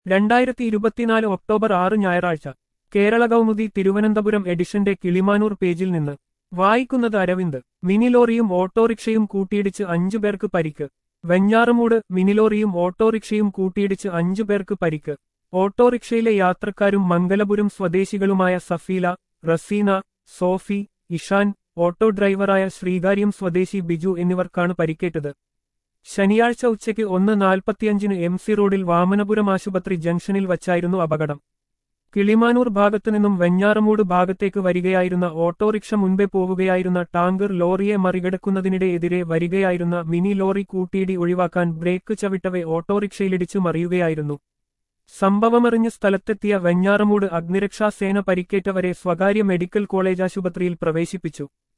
രണ്ടായിരത്തി ഇരുപത്തിനാല് ഒക്ടോബർ ആറ് ഞായറാഴ്ച കേരള കൗമുദി തിരുവനന്തപുരം എഡിഷന്റെ കിളിമാനൂർ പേജിൽ നിന്ന് വായിക്കുന്നത് അരവിന്ദ് മിനിലോറിയും ഓട്ടോറിക്ഷയും കൂട്ടിയിടിച്ച് അഞ്ചു പേർക്ക് പരിക്ക് വെഞ്ഞാറമൂട് മിനിലോറിയും ഓട്ടോറിക്ഷയും കൂട്ടിയിടിച്ച് അഞ്ചു പേർക്ക് പരിക്ക് ഓട്ടോറിക്ഷയിലെ യാത്രക്കാരും മംഗലപുരം സ്വദേശികളുമായ സഫീല റസീന സോഫി ഇഷാൻ ഓട്ടോ ഡ്രൈവറായ ശ്രീകാര്യം സ്വദേശി ബിജു എന്നിവർക്കാണ് പരിക്കേറ്റത് ശനിയാഴ്ച ഉച്ചയ്ക്ക് ഒന്ന് നാൽപ്പത്തിയഞ്ചിന് എം സി റോഡിൽ വാമനപുരം ആശുപത്രി ജംഗ്ഷനിൽ വച്ചായിരുന്നു അപകടം കിളിമാനൂർ ഭാഗത്തുനിന്നും വെഞ്ഞാറമൂട് ഭാഗത്തേക്ക് വരികയായിരുന്ന ഓട്ടോറിക്ഷ മുൻപേ പോവുകയായിരുന്ന ടാങ്കർ ലോറിയെ മറികടക്കുന്നതിനിടെ എതിരെ വരികയായിരുന്ന മിനി ലോറി കൂട്ടിയിടി ഒഴിവാക്കാൻ ബ്രേക്ക് ചവിട്ടവെ ഓട്ടോറിക്ഷയിലിടിച്ചു മറിയുകയായിരുന്നു സംഭവമറിഞ്ഞ് സ്ഥലത്തെത്തിയ വെഞ്ഞാറമൂട് അഗ്നിരക്ഷാസേന പരിക്കേറ്റവരെ സ്വകാര്യ മെഡിക്കൽ കോളേജ് ആശുപത്രിയിൽ പ്രവേശിപ്പിച്ചു